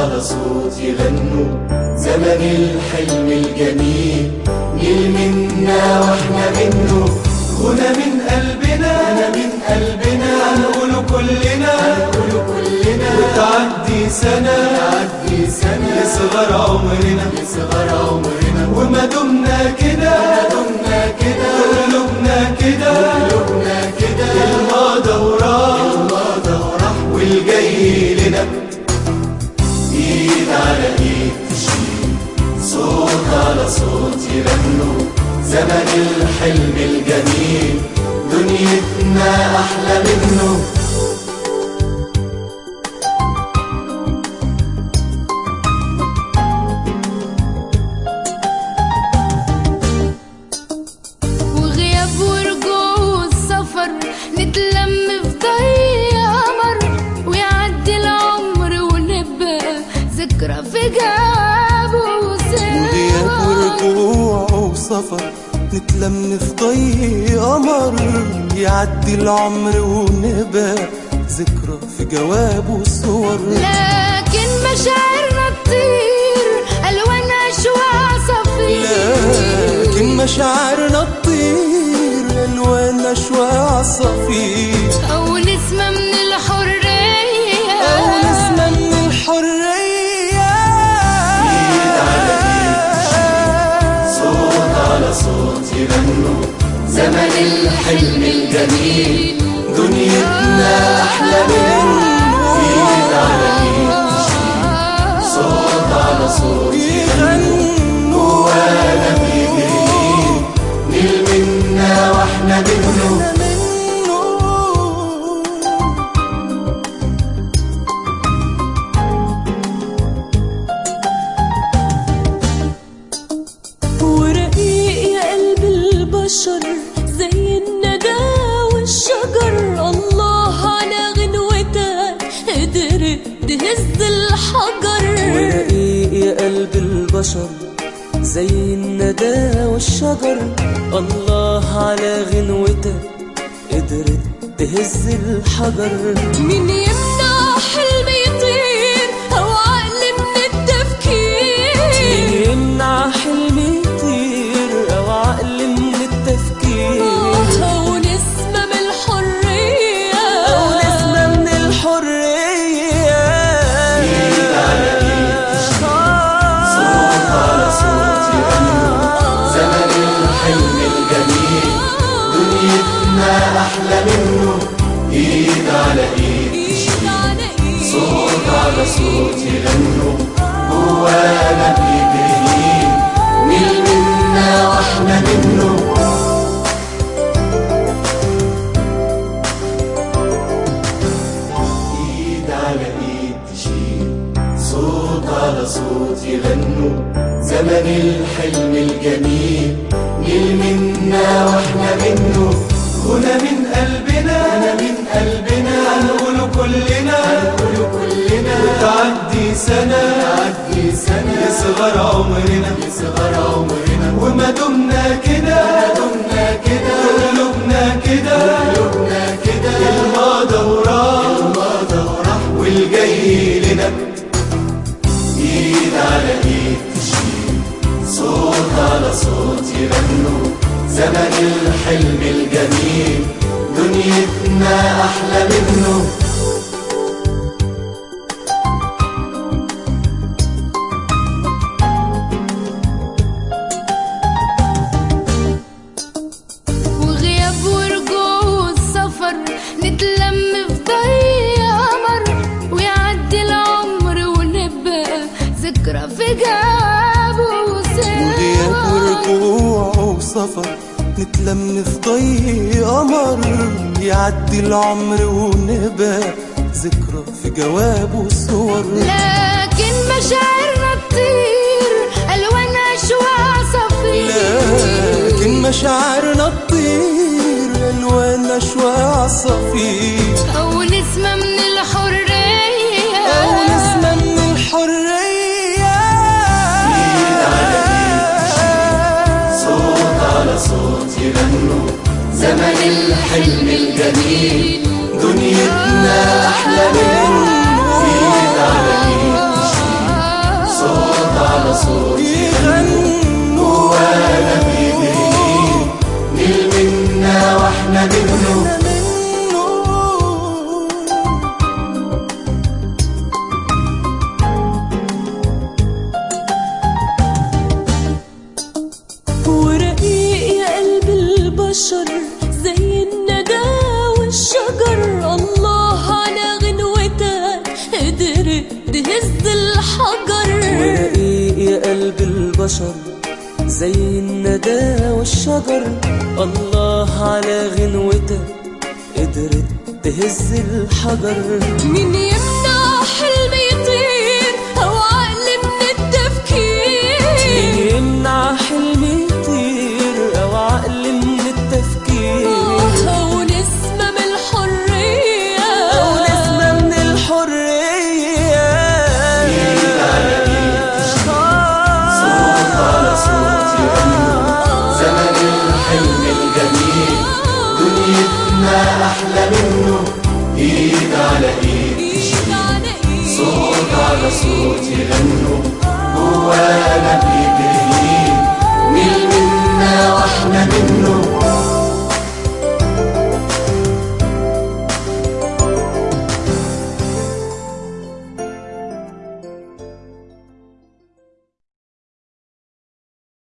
على صوت يغنوا زمن الحلم الجميل نيل منا واحنا منه غنى من قلبنا غنى من قلبنا هنقوله كلنا هنقوله كلنا وتعدي سنة تعدي سنة يصغر عمرنا يصغر عمرنا وما دمنا كده ما دمنا كده قلوبنا كده قلوبنا كده الماضي وراح الماضي وراح والجاي لنا ايد على ايد تشيل صوت على صوت يغنوا زمن الحلم الجميل دنيتنا احلى منه وغياب ورجوع والسفر نتلم في ضي قمر ويعدي العمر ونبقى ذكرى في جاب وغياب ورجوع وسفر نتلم في ضي قمر يعدي العمر ونبقى ذكرى في جواب وصور لكن مشاعرنا تطير الوان اشواق صفير لكن مشاعرنا تطير الوان اشواق صفير او نسمة من الحرية او نسمة من الحرية صوت على صوت يغنوا زمن الحلم الجميل دنيتنا احلى منه ايد على ايد تشيل صوت على صوت يغنوا وانا بيجري نيل منا واحنا منه منه ورقيق يا قلب البشر زي الندى والشجر الله على غنوتك قدرت تهز الحجر ورقيق يا قلب البشر زي الندى والشجر الله على غنوتك قدرت تهز الحجر مين يمنع حلم يطير او عقل من التفكير يمنع حلم يطير او عقل من التفكير او نسمة من الحرية او نسمة من الحرية صوت على صوت يغنوا زمن الحلم الجميل دنيتنا احلى منه ايد على ايد إيد على إيد. صوت على صوت يغنوا جوانا بيجري نيل منا واحنا منه ايد على ايد تشيل صوت على صوت يغنوا زمن الحلم الجميل نيل منا واحنا منه غنى من قلبنا غنى من قلبنا هنقوله كلنا هنقوله كلنا وتعدي سنة تعدي سنة يصغر عمرنا يصغر عمرنا وما دمنا كده ما دمنا كده قلوبنا كده قلوبنا كده الماضي وراح الماضي وراح والجاي لنا ايد على ايد تشيل صوت على صوت يغنوا زمن الحلم الجميل دنيتنا احلى منه وغياب ورجوع والسفر نتلم في ضي قمر ويعدي العمر ونبقى ذكرى في جاب وغياب ورجوع وسفر نتلم في ضي قمر يعدي العمر ونبقى ذكرى في جواب وصور لكن مشاعرنا تطير الوان اشواق صفير لكن مشاعرنا تطير الوان اشواق صفير او نسمة من الحرية او نسمة من الحرية صوت على صوت يغنوا زمن الحلم الجميل دنيتنا احلى منه ايد على ايد تشيل صوت على صوت يغنوا وانا بيدري نيل منا واحنا منه منه ورقيق يا قلب البشر زي الندى والشجر الله على غنوتك قدرت تهز الحجر ورقيق يا قلب البشر زي الندى والشجر الله على غنوتك قدرت تهز الحجر مين يمنع حلم يطير او عقل من التفكير يمنع حلمي يطير او عقل من التفكير او نسمة من الحرية او نسمة من الحرية صوت على صوت يغنوا زمن الحلم الجميل دنيتنا احلى منه ايد على ايد إيد على إيد صوت على صوت يغنوا جوانا بيدري